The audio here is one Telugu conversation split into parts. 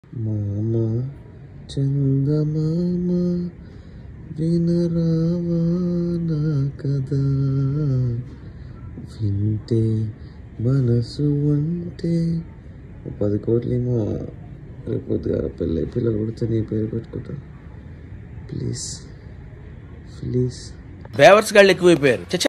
మామ చందమామ వినరావా నా కదా వింటే మనసు అంటే ఓ పది కోట్లేమో రేపు పొద్దుగా పెళ్ళి పిల్లలు కొడితే నీ పేరు పెట్టుకుంటా ప్లీజ్ ప్లీజ్ బేవర్స్ గాళ్ళు ఎక్కువైపోయారు చచ్చ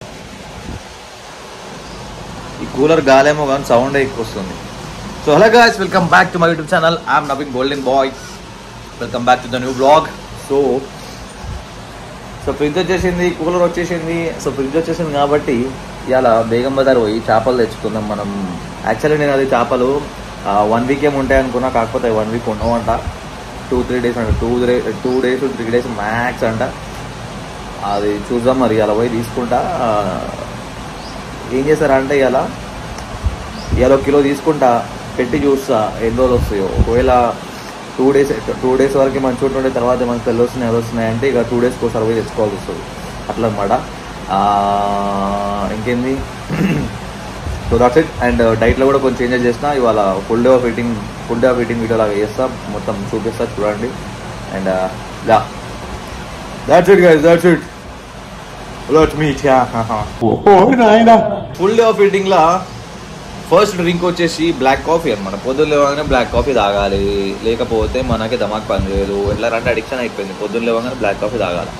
ఈ కూలర్ గాలేమో కానీ సౌండ్ ఎక్కువ వస్తుంది so hello guys welcome back to my YouTube channel I'm Naveen golden boy welcome back to the new blog so so fridge వచ్చేసింది కూలర్ వచ్చేసింది సో ఫ్రిడ్జ్ వచ్చేసింది కాబట్టి ఇవాళ బేగం బజార్ పోయి చేపలు తెచ్చుకుందాం మనం యాక్చువల్లీ నేను అది చేపలు వన్ వీక్ ఏమి ఉంటాయి అనుకున్నా కాకపోతే వన్ వీక్ ఉండవంట టూ త్రీ డేస్ అంట two two days three days max అంట అది చూద్దాం మరి అలా పోయి తీసుకుంటా ఆ, ఏం చేస్తారంటే ఇలా ఇవాళ ఒక కిలో తీసుకుంటా పెట్టి చూస్తా ఎన్ని రోజులు వస్తాయో ఒకవేళ టూ డేస్ టూ డేస్ వరకు మంచి ఉంటుండే తర్వాత మనకి తెల్లు వస్తున్నాయి ఎవరు వస్తున్నాయి అంటే ఇక టూ డేస్కి ఒకసారి పోయి తెచ్చుకోవాల్సి వస్తుంది అట్లా అనమాట ఇంకేంది సో దట్స్ ఇట్ అండ్ డైట్లో కూడా కొంచెం చేంజెస్ చేసిన ఇవాళ full day of eating full day of eating video లాగా చేస్తా మొత్తం చూపిస్తా చూడండి and yeah that's it guys that's it let meet ya full day of eating లా ఫస్ట్ డ్రింక్ వచ్చేసి బ్లాక్ కాఫీ అనమాట పొద్దున్న లేవగానే బ్లాక్ కాఫీ తాగాలి లేకపోతే మనకి దమాక్ పని చేయదు ఎట్లా అంటే అడిక్షన్ అయిపోయింది పొద్దున్న లేవగానే బ్లాక్ కాఫీ తాగాలి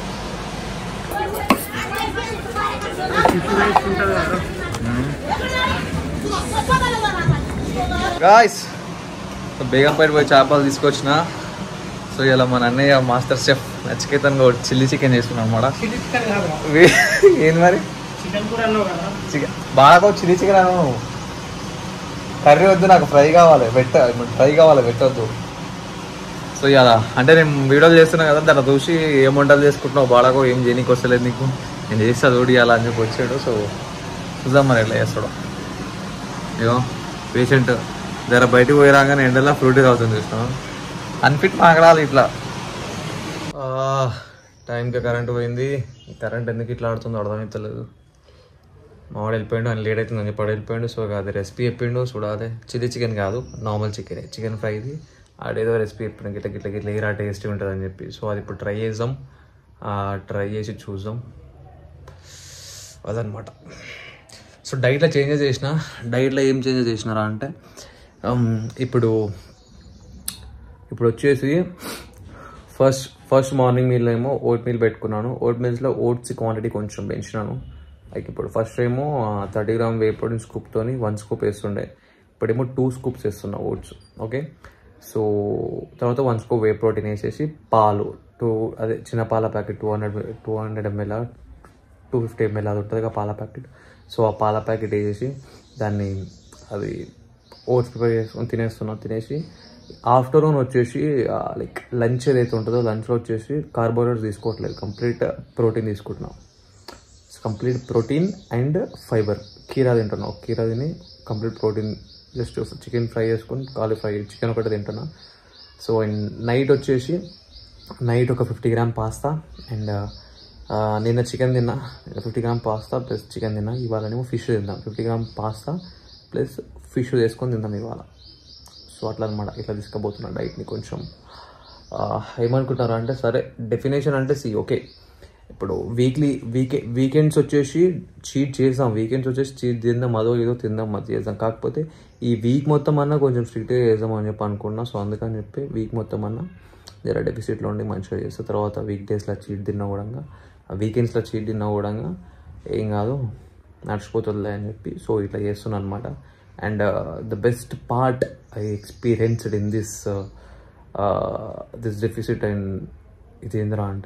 గాయస్ బేగంపేట పోయి చేపలు తీసుకొచ్చిన సో ఇలా మన అన్నయ్య మాస్టర్ షెఫ్ నచ్చికేతన్గా చిల్లీ చికెన్ చేసుకున్నాం అనమాట ఏంది మరి చికెన్ బాగా చిల్లీ చికెన్ అను నువ్వు కర్రీ వద్దు నాకు ఫ్రై కావాలి పెట్ట ఫ్రై కావాలి పెట్టొద్దు సో ఇలా అంటే నేను వీడియోలు చేస్తున్నా కదా దాంట్లో చూసి ఏం వంటలు చేసుకుంటున్నావు బాడకో ఏం చేయనీకి వస్తలేదు నీకు నేను చేస్తా చూడి అలా అని చెప్పి వచ్చాడు సో చూద్దాం మరి ఎట్లా చేస్తాడు ఇగో పేషెంట్ జర బయటికి పోయి రాగానే ఎండలో ఫ్రూట్ అవుతుంది చూసినా అన్ఫిట్ మాగడాలి ఇట్లా ఆ, టైంకి కరెంట్ పోయింది ఈ కరెంట్ ఎందుకు ఇట్లా ఆడుతుందో అర్థమవుతలేదు మావాడు వెళ్ళిపోయాడు అని లేట్ అవుతుందని చెప్పాడు వెళ్ళిపోయాడు సో అది రెసిపీ చెప్పిండు చూడాలి చిల్లీ చికెన్ కాదు నార్మల్ చికెన్ చికెన్ ఫ్రైది ఆడేదో రెసిపీ చెప్పిండు గిట్ల గిట్ల గిట్ల ఏరా టేస్టీ ఉంటుంది అని చెప్పి సో అది ఇప్పుడు ట్రై చేద్దాం ట్రై చేసి చూద్దాం అదనమాట సో డైట్లో చేంజెస్ చేసిన డైట్లో ఏం చేంజెస్ చేసినారా అంటే ఉమ్, ఇప్పుడు ఇప్పుడు వచ్చేసి ఫస్ట్ ఫస్ట్ మార్నింగ్ మీల్ ఏమో ఓట్ మీల్ పెట్టుకున్నాను ఓట్ మీల్స్లో ఓట్స్ క్వాంటిటీ కొంచెం పెంచినాను లైక్ ఇప్పుడు ఫస్ట్ ఏమో థర్టీ గ్రామ్ వే ప్రోటీన్ స్కూప్తోని వన్ స్కూప్ వేస్తుండే ఇప్పుడేమో టూ స్కూప్స్ వేస్తున్నా ఓట్స్ ఓకే సో తర్వాత వన్ స్కూప్ వే ప్రోటీన్ వేసేసి పాలు టూ అదే చిన్న పాల packet two hundred two hundred ML two fifty ML అది ఉంటుంది కదా పాల ప్యాకెట్ సో ఆ పాల ప్యాకెట్ వేసేసి దాన్ని అది ఓట్స్ ప్రిపేర్ చేసుకొని తినేస్తున్నాం తినేసి ఆఫ్టర్నూన్ వచ్చేసి లైక్ లంచ్ ఏదైతే ఉంటుందో లంచ్లో వచ్చేసి కార్బోహైడ్రేట్స్ తీసుకోవట్లేదు కంప్లీట్ ప్రోటీన్ తీసుకుంటున్నాం కంప్లీట్ ప్రోటీన్ అండ్ ఫైబర్ కీరా తింటున్నాం కీరా తిని complete protein just chicken fry చేసుకొని కాలి ఫ్రై చికెన్ ఒకటి తింటున్నా సో అండ్ నైట్ వచ్చేసి నైట్ ఒక ఫిఫ్టీ గ్రామ్ పాస్తా అండ్ నిన్న చికెన్ తిన్నా fifty gram pasta plus chicken తిన్నా ఇవాళనేమో ఫిష్ తిందాం fifty gram pasta plus fish చేసుకొని తిందాం ఇవాళ సో అట్లా అనమాట ఇట్లా తీసుకుపోతున్నా డైట్ని కొంచెం ఆ, ఏమనుకుంటారా అంటే సరే డెఫినేషన్ అంటే సి ఓకే ఇప్పుడు వీక్లీ వీకే వీకెండ్స్ వచ్చేసి చీట్ చేసాం వీకెండ్స్ వచ్చేసి చీట్ తిందాం అదో ఏదో తిందాం అది చేద్దాం కాకపోతే ఈ వీక్ మొత్తం అన్నా కొంచెం స్ట్రిక్ట్గా చేద్దాం అని చెప్పి అనుకున్నా సో అందుకని చెప్పి వీక్ మొత్తం అన్నా జర డెఫిసిట్లో ఉండి మంచిగా చేస్తా తర్వాత వీక్ డేస్లో చీట్ తిన్నా కూడా వీకెండ్స్లో చీట్ తిన్నా కూడా ఏం కాదు నడిచిపోతుందిలే అని చెప్పి సో ఇట్లా చేస్తున్నాను అనమాట and the best part I experienced in this this deficit and ఇది ఏందిరా అంటే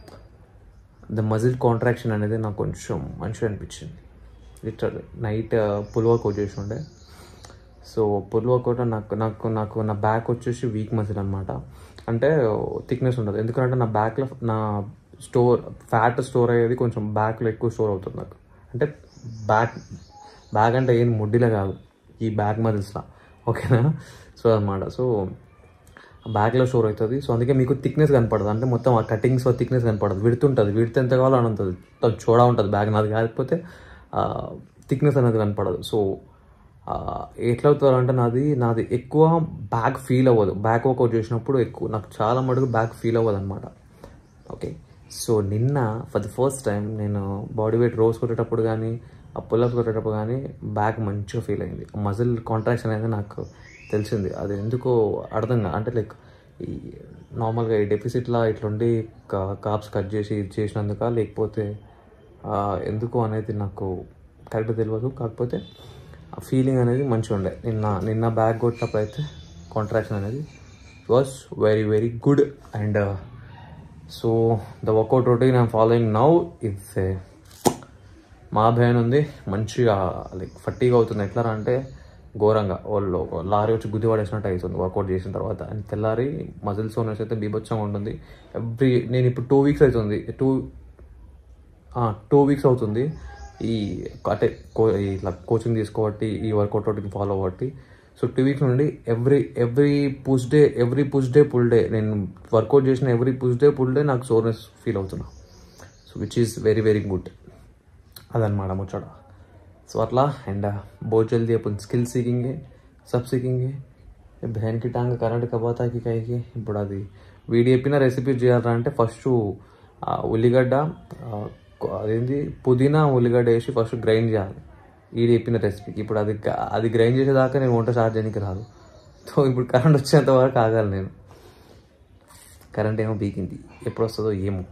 ద మజిల్ కాంట్రాక్షన్ అనేది నాకు కొంచెం మంచిగా అనిపించింది లిటరల్ నైట్ పుల్ వర్కౌట్ చేసి ఉండే సో పుల్ వర్కౌట్ నాకు నాకు నాకు నా బ్యాక్ వచ్చేసి వీక్ మజిల్ అనమాట అంటే థిక్నెస్ ఉండదు ఎందుకంటే నా బ్యాక్లో నా స్టోర్ ఫ్యాట్ స్టోర్ అయ్యేది కొంచెం బ్యాక్లో ఎక్కువ స్టోర్ అవుతుంది నాకు అంటే బ్యాక్ బ్యాక్ అంటే ఏం ముడ్డిలో కాదు ఈ బ్యాక్ మజిల్స్లో ఓకేనా సో అనమాట సో బ్యాక్లో స్టోర్ అవుతుంది సో అందుకే మీకు థిక్నెస్ కనపడదు అంటే మొత్తం ఆ కటింగ్స్ థిక్నెస్ కనపడదు విడుతుంటుంది విడితే ఎంత కావాలో అని ఉంటుంది మొత్తం చూడా ఉంటుంది బ్యాగ్ నాది కాకపోతే థిక్నెస్ అనేది కనపడదు సో ఆ, ఎట్లా అవుతారు అంటే నాది నాది ఎక్కువ బ్యాక్ ఫీల్ అవ్వదు బ్యాక్ వర్కౌట్ చేసినప్పుడు ఎక్కువ నాకు చాలా మటుకు బ్యాక్ ఫీల్ అవ్వదు అనమాట ఓకే సో నిన్న ఫర్ ది ఫస్ట్ టైం నేను బాడీ వెయిట్ రోజ్ కొట్టేటప్పుడు కానీ ఆ పుల్లప్స్ కొట్టేటప్పుడు కానీ బ్యాక్ మంచిగా ఫీల్ అయింది మజిల్ కాంట్రాక్షన్ అనేది నాకు తెలిసింది అది ఎందుకో అర్థం కా అంటే లైక్ ఈ నార్మల్గా ఈ డెఫిసిట్లా ఇట్లుండి కాప్స్ కట్ చేసి ఇది చేసినందుక లేకపోతే ఆ, ఎందుకు అనేది నాకు కరెక్ట్ తెలియదు కాకపోతే ఆ ఫీలింగ్ అనేది మంచిగా ఉండే నిన్న నిన్న బ్యాగ్ కొట్టినప్పుడు అయితే కాంట్రాక్షన్ అనేది was very very good and so the workout routine I'm following now it's మా భయం ఉంది మంచిగా లైక్ ఫట్టీగా అవుతుంది ఎట్లా అంటే ఘోరంగా వాళ్ళు లారీ వచ్చి గుద్ది పడేసినట్టు అవుతుంది వర్కౌట్ చేసిన తర్వాత అండ్ తెల్లారి మజిల్ సోనర్స్ అయితే బీభత్సంగా ఉంటుంది ఎవ్రీ నేను ఇప్పుడు టూ వీక్స్ అవుతుంది టూ టూ వీక్స్ అవుతుంది ఈ అంటే కో ఇట్లా కోచింగ్ తీసుకోబట్టి ఈ వర్కౌట్ రొటీన్ ఫాలో అవ్వట్టి సో టూ వీక్స్ నుండి every every push day every push day pull day నేను వర్కౌట్ చేసిన every push day pull day నాకు సోర్నెస్ ఫీల్ అవుతున్నా so which is very very good అదనమాట ముచ్చట సో అట్లా అండ్ बहुत जल्दी अपन స్కిల్ సీకింగే సబ్ సీకింగే బహన్ కి టాంగ్ కరెంట్ కబాతాకి కైకి ఇప్పుడు అది వీడి చెప్పిన రెసిపీ చేయాలంటే అంటే ఫస్ట్ ఉల్లిగడ్డ ఆ, కొ- అదేంటి పుదీనా ఉల్లిగడ్డ వేసి ఫస్ట్ గ్రైండ్ చేయాలి వీడి చెప్పిన రెసిపీకి ఇప్పుడు అది గ- అది గ్రైండ్ చేసేదాకా నేను వంట స్టార్ట్ చేయడానికి రాదు సో ఇప్పుడు కరెంట్ వచ్చేంత వరకు ఆగాలి నేను కరెంట్ ఏమో పీకింది ఎప్పుడు వస్తుందో ఏమో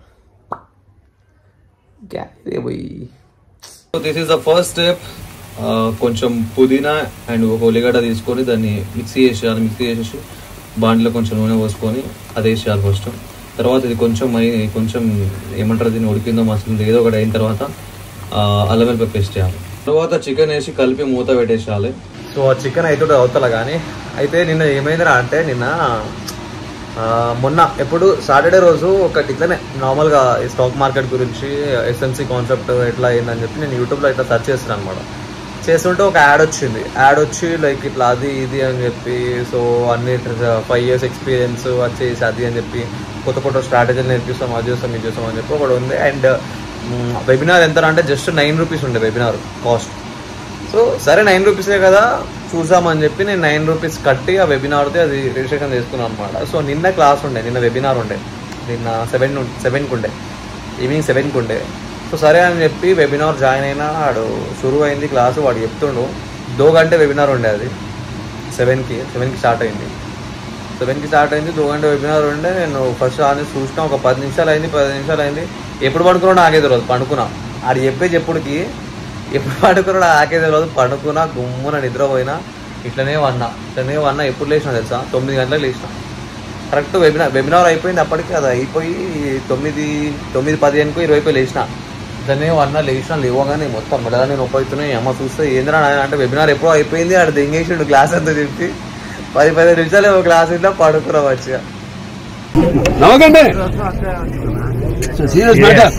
గ్యారే పోయి so this is the first step కొంచెం పుదీనా అండ్ ఒక ఉల్లిగడ్డ తీసుకొని దాన్ని మిక్సీ చేసేయాలి మిక్సీ చేసేసి బాండ్లో కొంచెం నూనె పోసుకొని అది వేసేయాలి ఫస్ట్ తర్వాత ఇది కొంచెం అయి కొంచెం ఏమంటారు దీన్ని ఉడికిందో మసలిందో ఏదో ఒకటి అయిన తర్వాత ఆ, అల్లం వెల్లిపాయ పేస్ట్ చేయాలి తర్వాత చికెన్ వేసి కలిపి మూత పెట్టేసేయాలి సో ఆ చికెన్ అయితే అవతల కానీ అయితే నిన్న ఏమైందిరా అంటే నిన్న ఆ, మొన్న ఎప్పుడు సాటర్డే రోజు ఒకటి ఇట్లనే నార్మల్గా ఈ స్టాక్ మార్కెట్ గురించి ఎస్ఎంసి కాన్సెప్ట్ ఎట్లా అయిందని చెప్పి నేను యూట్యూబ్లో ఇట్లా సెర్చ్ చేస్తున్నాను అనమాట చేస్తుంటే ఒక యాడ్ వచ్చింది యాడ్ వచ్చి లైక్ ఇట్లా అది ఇది అని చెప్పి సో అన్ని ఫైవ్ ఇయర్స్ ఎక్స్పీరియన్స్ వచ్చేసి అది అని చెప్పి కొత్త కొత్త స్ట్రాటజీలు నేర్పిస్తాం అది చేస్తాం ఇది చేస్తాం అని చెప్పి ఒకటి ఉంది అండ్ వెబినార్ ఎంత అంటే జస్ట్ నైన్ రూపీస్ ఉండే వెబినార్ కాస్ట్ సో సరే నైన్ రూపీసే కదా చూసామని చెప్పి నేను నైన్ రూపీస్ కట్టి ఆ వెబినార్ది అది రిజిస్ట్రేషన్ చేసుకున్నాను అనమాట సో నిన్న క్లాస్ ఉండే నిన్న వెబినార్ ఉండే నిన్న సెవెన్ సెవెన్కి ఉండే ఈవినింగ్ సెవెన్కి ఉండే సో సరే అని చెప్పి వెబినార్ జాయిన్ అయినా వాడు షురు అయింది క్లాసు వాడు చెప్తుండు దో గంటే వెబినార్ ఉండే అది సెవెన్కి సెవెన్కి స్టార్ట్ అయింది సెవెన్కి స్టార్ట్ అయింది దో గంట వెబినార్ ఉండే నేను ఫస్ట్ ఆని చూసిన ఒక పది నిమిషాలు అయింది పది నిమిషాలు అయింది ఎప్పుడు పడుకున్నా నాకే తెలియదు పండుకున్నా ఆడు చెప్పే చెప్పుడుకి ఎప్పుడు పడుకున్నా నాకే తెలియదు పండుకున్నా గుమ్మున నిద్రపోయినా ఇట్లనే వన్నా ఇట్లనే వన్నా ఎప్పుడు లేచినా తెలుసా తొమ్మిది గంటలకు లేచిన కరెక్ట్ వెబినార్ వెబినార్ అయిపోయింది అప్పటికి అది అయిపోయి తొమ్మిది తొమ్మిది పదిహేనుకు ఇరవైపు లేచిన ఇట్లనే వన్నా లేచిన లేవగానే మొత్తం మెడలని నొప్పి అవుతున్నాయి అమ్మ చూస్తే ఏంద్రా నాయన అంటే వెబినార్ ఎప్పుడో అయిపోయింది ఆడ దెంగేసిండు క్లాస్ అంతా చెప్పి పది పదిహేను నిమిషాలు ఏమో క్లాస్ ఇంట్లో పడుకున్నాం మంచిగా నవ్వకండి సీరియస్ మ్యాటర్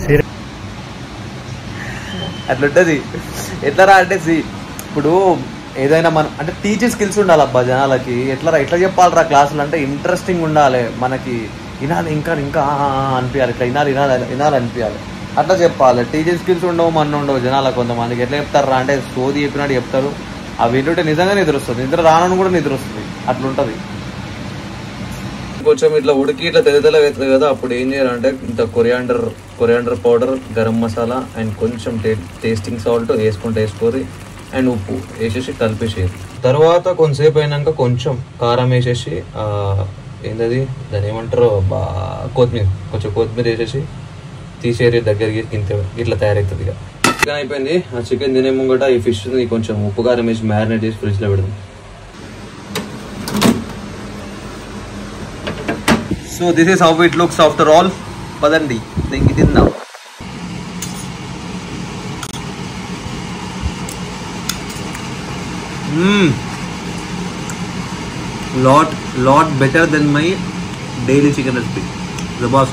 అట్లుంటది ఎట్లా రా అంటే see, ఇప్పుడు ఏదైనా మనం అంటే టీచింగ్ స్కిల్స్ ఉండాలి అబ్బా జనాలకి ఎట్లా రా ఎట్లా చెప్పాలిరా క్లాసులు అంటే ఇంట్రెస్టింగ్ ఉండాలి మనకి వినాలి ఇంకా ఇంకా ఆ, ఆ, ఆ అనిపించాలి ఇట్లా వినాలి వినాలి వినాలి అనిపించాలి అట్లా చెప్పాలి టీచింగ్ స్కిల్స్ ఉండవు మన ఉండవు జనాలకు కొంతమందికి ఎట్లా చెప్తారు అంటే సోది చెప్పినట్టు చెప్తారు అవి వింటుంటే నిజంగా నిద్ర వస్తుంది నిద్ర రానని కూడా నిద్ర వస్తుంది అట్లుంటది కొంచెం ఇట్లా ఉడికి ఇట్లా తెల్ల తెల్లగా అవుతుంది కదా అప్పుడు ఏం చేయాలంటే ఇంత coriander coriander powder garam masala and కొంచెం టే టేస్టింగ్ సాల్ట్ వేసుకుంటే వేసుకోరి అండ్ ఉప్పు వేసేసి కలిపేసేది తర్వాత కొంతసేపు అయినాక కొంచెం కారం వేసేసి ఆ, ఏందది దాని ఏమంటారు బా కొత్తిమీర కొంచెం కొత్తిమీర వేసేసి తీసేరి దగ్గరికి ఇంత ఇట్లా తయారవుతుంది ఇక చికెన్ అయిపోయింది ఆ చికెన్ తినే ముంగట ఈ ఫిష్ కొంచెం ఉప్పు కారం వేసి మ్యారినేట్ చేసి ఫ్రిడ్జ్లో పెడదాం so this is how it looks after all పదండి దీనికి తిందాం lot lot better than my daily chicken recipe జబాసు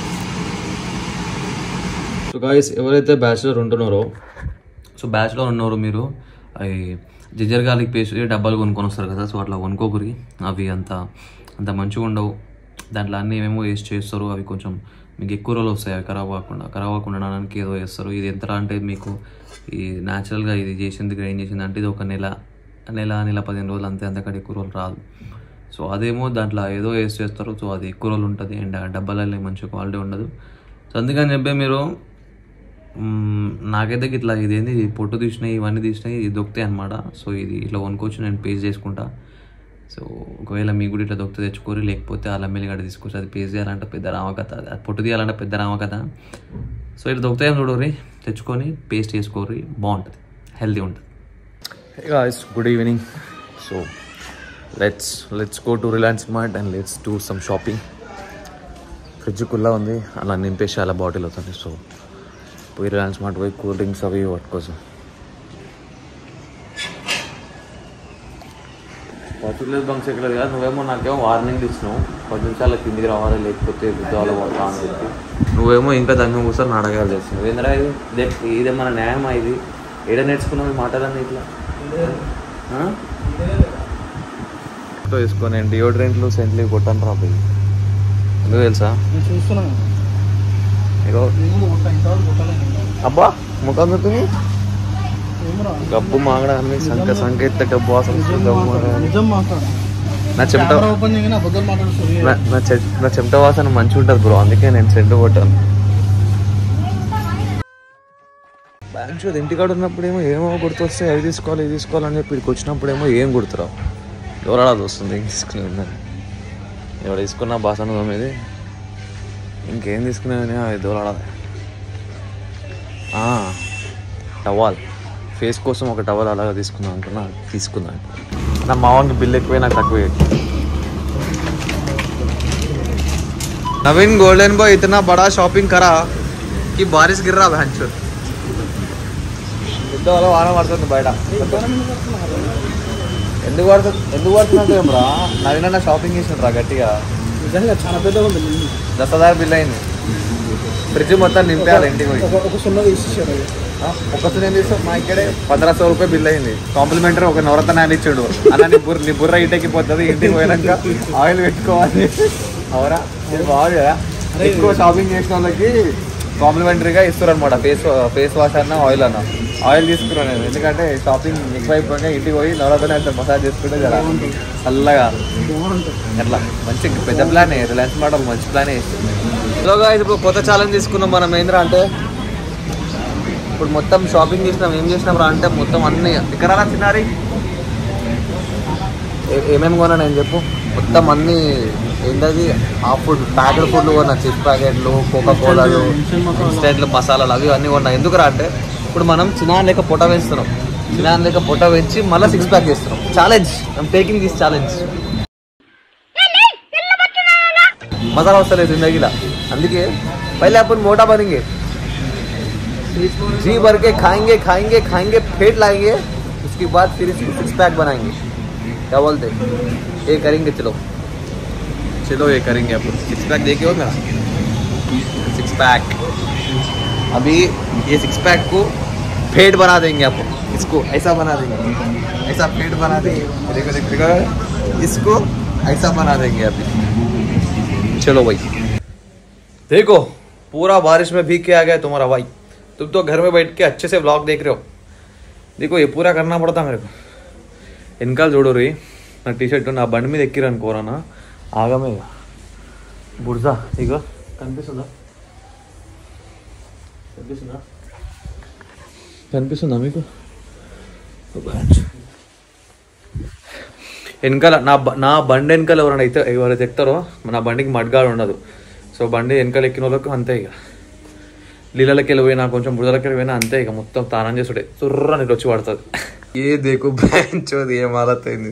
సో గాయస్ ఎవరైతే బ్యాచులర్ ఉంటున్నారో సో బ్యాచులర్ ఉన్నారు మీరు అవి జింజర్ గార్లిక్ పేస్ట్ డబ్బాలు కొనుక్కొని వస్తారు కదా సో అట్లా కొనుక్కోకరి అవి అంత అంత మంచిగా ఉండవు దాంట్లో అన్నీ ఏమేమో వేస్ట్ చేస్తారు అవి కొంచెం మీకు ఎక్కువ రోజులు వస్తాయి అవి ఖరాబ్ కాకుండా ఖరాబ్ కాకుండా ఉండడానికి ఏదో చేస్తారు ఇది ఎంత అంటే మీకు ఈ న్యాచురల్గా ఇది చేసింది గ్రైండ్ చేసింది అంటే ఇది ఒక నెల నెల నెల పదిహేను రోజులు అంతే అంతకంటే ఎక్కువ రోజులు రాదు సో అదేమో దాంట్లో ఏదో వేసి చేస్తారు సో అది ఎక్కువ రోజులు ఉంటుంది అండ్ ఆ డబ్బాలలో మంచి క్వాలిటీ ఉండదు సో అందుకని చెప్పి మీరు మ్మ్, నాకైతే ఇట్లా ఇదేంది ఇది పొట్టు తీసినాయి ఇవన్నీ తీసినాయి ఇది దొక్కుతాయి అనమాట సో ఇది ఇట్లా కొనుక్కొచ్చి నేను పేస్ట్ చేసుకుంటా సో ఒకవేళ మీకు కూడా ఇట్లా దొక్కితే తెచ్చుకోరు లేకపోతే అల్లం గడ్డ తీసుకొచ్చి అది పేస్ట్ చేయాలంటే పెద్ద రామకథ అది పొట్టు తీయాలంటే పెద్ద రామకథ సో ఇట్లా దొక్కుతాయి చూడరి తెచ్చుకొని పేస్ట్ చేసుకోరి బాగుంటుంది హెల్తీ ఉంటుంది guys good evening so let's let's go to Reliance Mart and let's do some shopping fridge కుల్లా ఉంది అలా నింపేసి అలా బాటిల్ అవుతుంది సో పోయి రిలయన్స్ మార్ట్ పోయి కూల్ డ్రింక్స్ అవి పట్టుకోసం పర్టికులర్ బంక్స్ ఎక్కలేదు కదా నువ్వేమో నాకేమో వార్నింగ్ ఇచ్చినావు పది నిమిషాల కిందికి రావాలి లేకపోతే విద్యాలు పోతా అని చెప్పి నువ్వేమో ఇంకా దాని కూర్చొని నాటకాలు చేస్తున్నావు ఏంద్రా ఇది ఇదే- ఇదేమన్నా న్యాయమా ఇది ఏడ నేర్చుకున్నావు ఈ మాటలన్నీ ఇట్లా ఆ? ఫోటో తీసుకో నేను డియోడ్రెంట్లు సెంట్లు కొట్టాను రా పోయి ఎందుకు తెలుసా నేను చూస్తున్నాను ఇగో నేను కొట్టా ఇంతవరకు కొట్టలేదు అబ్బా ముఖం చూస్తుంది ఏమరా గబ్బు మాగడాన్ని సంక సంకేత గబ్బు వాసన వస్తుంది, గబ్బు మాగడాన్ని. నిజం మాట్లాడు నా చెమట కెమెరా ఓపెన్ చేయగానే అబద్ధం మాట్లాడుతుంది నా నా చె- నా చెమట వాసన మంచి ఉంటుంది బ్రో అందుకే నేను సెంటు కొట్టాను బ్యాంక్ షో ఇంటికాడ ఉన్నప్పుడు ఏమో ఏమో గుర్తొస్తే అవి తీసుకోవాలి ఇది తీసుకోవాలని చెప్పి ఇక్కడికి వచ్చినప్పుడు ఏమో ఏం గుర్తురావు ఎవరాడది వస్తుంది ఏం తీసుకునే ఉందని ఎవడు తీసుకున్న బాసన తోమేది ఇంకేం తీసుకునేవని అది దూరాడది టవాల్ ఫేస్ కోసం ఒక టవల్ అలాగా తీసుకుందాం అనుకున్నా తీసుకున్నాను నా మావానికి బిల్ ఎక్కువే నాకు తక్కువే नवीन गोल्डन बॉय इतना बड़ा शॉपिंग करा कि बारिश गिर रहा भैंस పెద్ద వాళ్ళ వాన పడుతుంది బయట ఎందుకు పడుతుంది ఎందుకు పడుతుంది ఏమరా నవీన్ అన్న షాపింగ్ చేసినట్రా గట్టిగా నిజంగా చాలా పెద్దగా ఉంది ఇల్లు. దస్ హజార్ బిల్ అయింది ఫ్రిడ్జ్ మొత్తం నింపేయాలి ఇంటికి పోయి ఒక ఒక సున్నా తీసేసాడు అది. ఒక్కసారి ఏం చేస్తావు మా ఇక్కడే పంద్రహ సో రూపాయలు బిల్ అయింది కాంప్లిమెంటరీ ఒక నవరత్న ఆయన ఇచ్చాడు అన్న నీ బుర్ర నీ బుర్ర ఇంటికి పోతుంది ఇంటికి పోయినాక ఆయిల్ పెట్టుకోవాలి అవరా ఇది బాగుంది కదా ఎక్కువ షాపింగ్ చేసిన వాళ్ళకి కాంప్లిమెంటరీగా ఇస్తారు అనమాట ఫేస్ ఫేస్ వాష్ అన్న ఆయిల్ అన్న ఆయిల్ తీసుకున్నాను నేను ఎందుకంటే షాపింగ్ ఎక్కువ అయిపోయినా ఇంటికి పోయి నవరత్న అయితే మసాజ్ చేసుకుంటే జర చల్లగా బాగుంటుంది ఎట్లా మంచి పెద్ద ప్లానే రిలయన్స్ మోడల్ మంచి ప్లానే ఇలాగా ఇప్పుడు కొత్త ఛాలెంజ్ తీసుకున్నాం మనం ఏంద్రా అంటే ఇప్పుడు మొత్తం షాపింగ్ చేసినాం ఏం చేసినాం రా అంటే మొత్తం అన్ని ఇక్కడ రా తినారి ఏ- ఏమేమి కొన్నా నేను చెప్పు మొత్తం అన్ని ఏంటది ఆ ఫుడ్ ప్యాకెట్ ఫుడ్లు కొన్నా చిప్స్ ప్యాకెట్లు కోకా కోలాలు ఇన్స్టెంట్లు మసాలాలు అవి అన్నీ కొన్నా ఎందుకురా అంటే ఇప్పుడు మనం చిన్న లేక పొట్ట వేస్తున్నాం చిన్న లేక పొట్ట పెంచి మళ్ళీ సిక్స్ ప్యాక్ వేస్తున్నాం challenge I'm taking this challenge मजा वस्तले जिंदगीला అందుకే पहले अपन मोटा बनेंगे जी भर के खाएंगे खाएंगे खाएंगे पेट लाएंगे उसके बाद फिर इसको सिक्स पैक बनाएंगे क्या बोलते ये करेंगे चलो चलो ये करेंगे अपन सिक्स पैक देखे हो मेरा सिक्स पैक अभी ये सिक्स पैक को पेट बना देंगे अपन इसको ऐसा बना देंगे ऐसा पेट बना देंगे देखो देखो देखो इसको ऐसा बना देंगे अभी चलो भाई देखो पूरा बारिश में भीग के आ गया तुम्हारा भाई तुम तो घर में बैठ के अच्छे से व्लॉग देख रहे हो देखो ये पूरा करना पड़ता मेरे को వెనకాల చూడు రీ నా టీ షర్ట్ నా బండి మీద ఎక్కిరు అనుకోరానా ఆగమే ఇక బుర్జా ఇగో కనిపిస్తుందా కనిపిస్తుందా కనిపిస్తుందా మీకు వెనకాల నా బ- నా బండి వెనకాల ఎవరైనా అయితే ఎవరైతే ఎక్కుతారో నా బండికి మడ్గాడు ఉండదు సో బండి వెనకాల ఎక్కిన వాళ్ళకి అంతే ఇక నీళ్ళకి వెళ్ళిపోయినా కొంచెం బురదలకి వెళ్ళిపోయినా అంతే ఇక మొత్తం తానం చేసుడే తుర్ర నీళ్ళు వచ్చి పడుతుంది ఏ దేకు బ్యాంచోది ఏం హాలత్ అయింది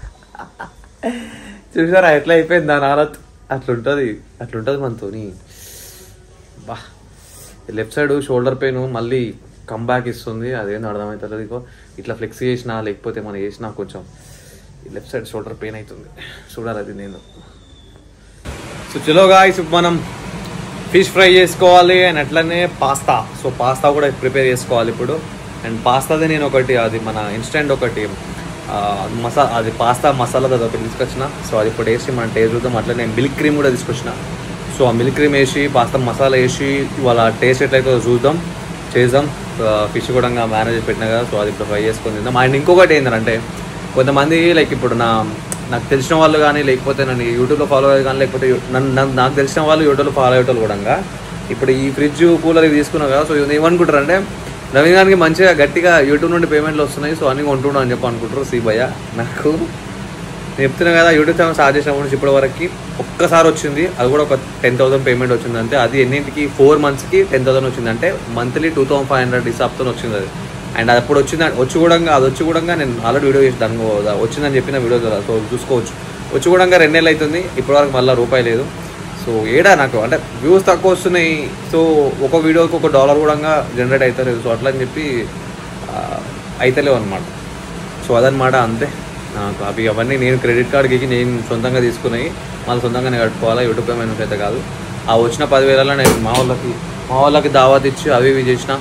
చూసారా ఎట్లా అయిపోయింది దాని హాలత్ అట్లుంటుంది అట్లుంటుంది మనతోని బా లెఫ్ట్ సైడ్ షోల్డర్ పెయిన్ మళ్ళీ కంబ్యాక్ ఇస్తుంది అదేం అర్థమవుతుంది ఇగో ఇట్లా ఫ్లెక్స్ చేసినా లేకపోతే మనం చేసినా కొంచెం లెఫ్ట్ సైడ్ షోల్డర్ పెయిన్ అవుతుంది చూడాలి అది నేను సో చలో గాయస్ మనం ఫిష్ ఫ్రై చేసుకోవాలి అండ్ అట్లనే పాస్తా సో పాస్తా కూడా ప్రిపేర్ చేసుకోవాలి ఇప్పుడు అండ్ పాస్తాది నేను ఒకటి అది మన ఇన్స్టెంట్ ఒకటి ఆ, మసా అది పాస్తా మసాలా అది ఒకటి తీసుకొచ్చిన సో అది ఇప్పుడు వేసి మనం టేస్ట్ చూద్దాం అట్లా నేను మిల్క్ క్రీమ్ కూడా తీసుకొచ్చిన సో ఆ మిల్క్ క్రీమ్ వేసి పాస్తా మసాలా వేసి వాళ్ళ టేస్ట్ ఎట్లయితే చూద్దాం చేద్దాం ఫిష్ కూడా మేనేజ్ పెట్టినా కదా సో అది ఇప్పుడు ఫ్రై చేసుకొని తిందాం అండ్ ఇంకొకటి ఏంటంటే కొంతమంది లైక్ ఇప్పుడు నా నాకు తెలిసిన వాళ్ళు కానీ లేకపోతే నన్ను యూట్యూబ్లో ఫాలో అయ్యేది కానీ లేకపోతే యూ- నన్ను నన్ను- నాకు తెలిసిన వాళ్ళు యూట్యూబ్లో ఫాలో అయ్యేటోళ్ళు కూడా ఇప్పుడు ఈ ఫ్రిడ్జ్ కూలర్ ఇవి తీసుకున్నాం కదా సో ఇది ఏమనుకుంటారు అంటే నవీన్ గారికి మంచిగా గట్టిగా యూట్యూబ్ నుండి పేమెంట్లు వస్తున్నాయి సో అన్ని కొంటున్నాం అని చెప్పి అనుకుంటారు సి భయ్య నాకు నేను చెప్తున్నా కదా యూట్యూబ్ ఛానల్ స్టార్ట్ చేసినప్పటి నుంచి ఇప్పటి వరకు ఒక్కసారి వచ్చింది అది కూడా ఒక టెన్ థౌసండ్ పేమెంట్ వచ్చింది అంతే అది ఎన్నింటికి ఫోర్ మంత్స్కి టెన్ థౌసండ్ వచ్చింది అంటే monthly two thousand five hundred హిసాబ్తో వచ్చింది అది అండ్ అది అప్పుడు వచ్చింది వచ్చి కూడా అది వచ్చి కూడా నేను ఆల్రెడీ వీడియో చేసి దాని వచ్చిందని చెప్పిన వీడియో కదా సో చూసుకోవచ్చు వచ్చి కూడా రెండు నెలలు అవుతుంది ఇప్పటివరకు మళ్ళీ రూపాయి లేదు సో ఏడా నాకు అంటే వ్యూస్ తక్కువ వస్తున్నాయి సో ఒక వీడియోకి ఒక డాలర్ కూడా జనరేట్ అవుతలేదు సో అట్లా అని చెప్పి ఆ, అయితలేవు అనమాట సో అదనమాట అంతే నాకు అవి అవన్నీ నేను క్రెడిట్ కార్డ్కి నేను సొంతంగా తీసుకున్నాయి మళ్ళీ సొంతంగానే కట్టుకోవాలా యూట్యూబ్ పేమెంట్ అయితే కాదు ఆ వచ్చిన పదివేలలో నేను మా వాళ్ళకి మా వాళ్ళకి దావత్ ఇచ్చి అవి ఇవి చేసిన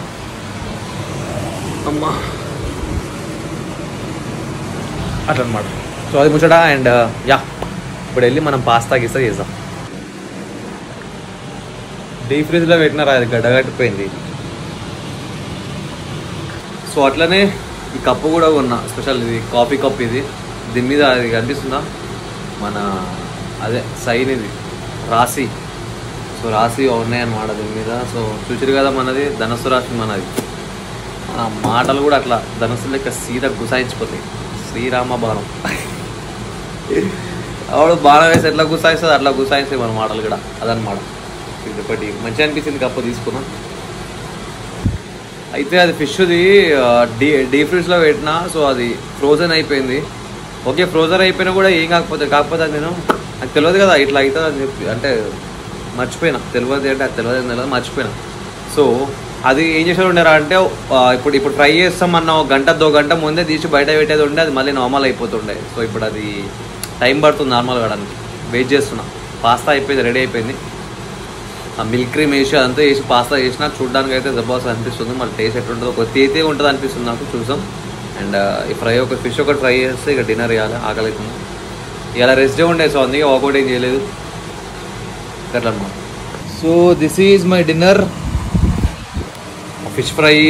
అమ్మా అట్లా అనమాట సో అది ముచ్చట అండ్ యా ఇప్పుడు వెళ్ళి మనం పాస్తా గిస్తా చేద్దాం డీప్ ఫ్రిడ్జ్లో పెట్టినారా అది గడ్డగట్టిపోయింది సో అట్లనే ఈ కప్పు కూడా కొన్నా స్పెషల్ ఇది కాఫీ కప్ ఇది దీని మీద అది కనిపిస్తుందా మన అదే సైన్ ఇది రాశి సో రాశి ఉన్నాయన్నమాట దీని మీద సో చూసిరు కదా మనది ధనస్సు రాశి మనది మన మాటలు కూడా అట్లా ధనస్సు లెక్క సీత గుసాయించిపోతాయి శ్రీరామ బాణం ఆవిడ బాణం వేసి ఎట్లా గుసాయిస్తుంది అట్లా గుసాయిస్తాయి మన మాటలు కూడా అదనమాట ఇది ఒకటి మంచిగా అనిపించింది కప్పు తీసుకున్నాం అయితే అది ఫిష్ది డీ డీప్ ఫ్రిడ్జ్లో పెట్టినా సో అది ఫ్రోజన్ అయిపోయింది ఓకే ఫ్రోజన్ అయిపోయినా కూడా ఏం కాకపోతే కాకపోతే అది నేను నాకు తెలియదు కదా ఇట్లా అవుతుంది అని చెప్పి అంటే మర్చిపోయినా తెలియదు అంటే అది తెలియదు అని తెలియదు మర్చిపోయినా సో అది ఏం చేసేది ఉండరా అంటే ఆ, ఇప్పుడు ఇప్పుడు ఫ్రై చేస్తాం అన్న ఒక గంట దో గంట ముందే తీసి బయట పెట్టేది ఉండే అది మళ్ళీ నార్మల్ అయిపోతుండే సో ఇప్పుడు అది టైం పడుతుంది నార్మల్ కావడానికి వెయిట్ చేస్తున్నా పాస్తా అయిపోయింది రెడీ అయిపోయింది ఆ మిల్క్ క్రీమ్ వేసి అదంతా వేసి పాస్తా చేసినా చూడడానికి అయితే జబాస్ అనిపిస్తుంది మళ్ళీ టేస్ట్ ఎట్లుంటుందో ఒక తేతే ఉంటుంది అనిపిస్తుంది నాకు చూసాం అండ్ ఈ ఫ్రై ఒక ఫిష్ ఒకటి ఫ్రై చేస్తే ఇక డిన్నర్ చేయాలి ఆకలి అవుతుంది ఇలా రెస్ట్ డే ఉండే సో అందుకే వాకౌట్ ఏం చేయలేదు అట్లా అనమాట so this is my dinner fish fry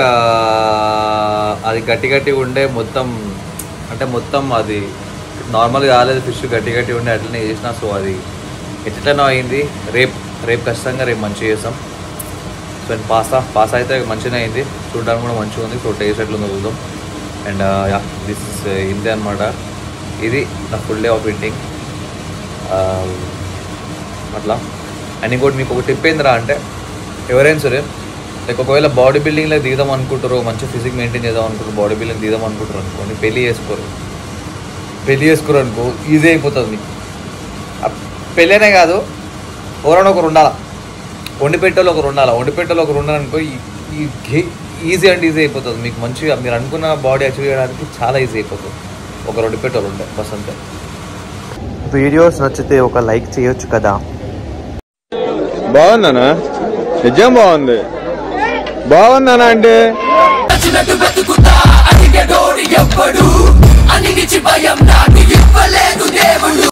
అది గట్టి గట్టి ఉండే మొత్తం అంటే మొత్తం అది నార్మల్గా కాలేదు ఫిష్ గట్టి గట్టి ఉండే అట్లనే చేసిన సో అది ఎట్లనో అయింది రేపు రేపు ఖచ్చితంగా రేపు మంచిగా చేస్తాం సో అండ్ పాస్తా పాస్తా అయితే మంచిగానే అయింది చూడడానికి కూడా మంచిగా ఉంది సో టేస్ట్ ఎట్లుందో చూద్దాం అండ్ యా దిస్ ఇస్ ఇంతే అనమాట ఇది నా ఫుల్ డే ఆఫ్ ఈటింగ్ అట్లా అండ్ ఇంకోటి మీకు ఒక టిప్ ఏందిరా అంటే ఎవరైనా సరే లైక్ ఒకవేళ బాడీ బిల్డింగ్లో దిగుదాం అనుకుంటారు మంచి ఫిజిక్ మెయింటైన్ చేద్దాం అనుకుంటారు బాడీ బిల్డింగ్ దిగుదాం అనుకుంటారు అనుకోండి పెళ్లి చేసుకోరు పెళ్లి చేసుకోరు అనుకో ఈజీ అయిపోతుంది మీకు ఆ పెళ్ళనే కాదు ఎవరైనా ఒకరు ఉండాలా వండి పెట్టేలో ఒకరు ఉండాలా వండి పెట్టేలో ఒకరు ఉండాలనుకో ఈ- ఈ గే- ఈజీ అంటే ఈజీ అయిపోతుంది మీకు మంచిగా మీరు అనుకున్న బాడీ అచీవ్ చేయడానికి చాలా ఈజీ అయిపోతుంది ఒక రెండు పెట్టెలు ఉండే బస్ అంతే వీడియోస్ నచ్చితే ఒక లైక్ చేయొచ్చు కదా బాగుందనా నిజం బాగుంది బాగుందనా అంటే నచ్చినట్టు బతుకుతా అడిగేటోడు ఎవ్వడు అనిగిచి భయం నాకు ఇవ్వలేదు దేవుడు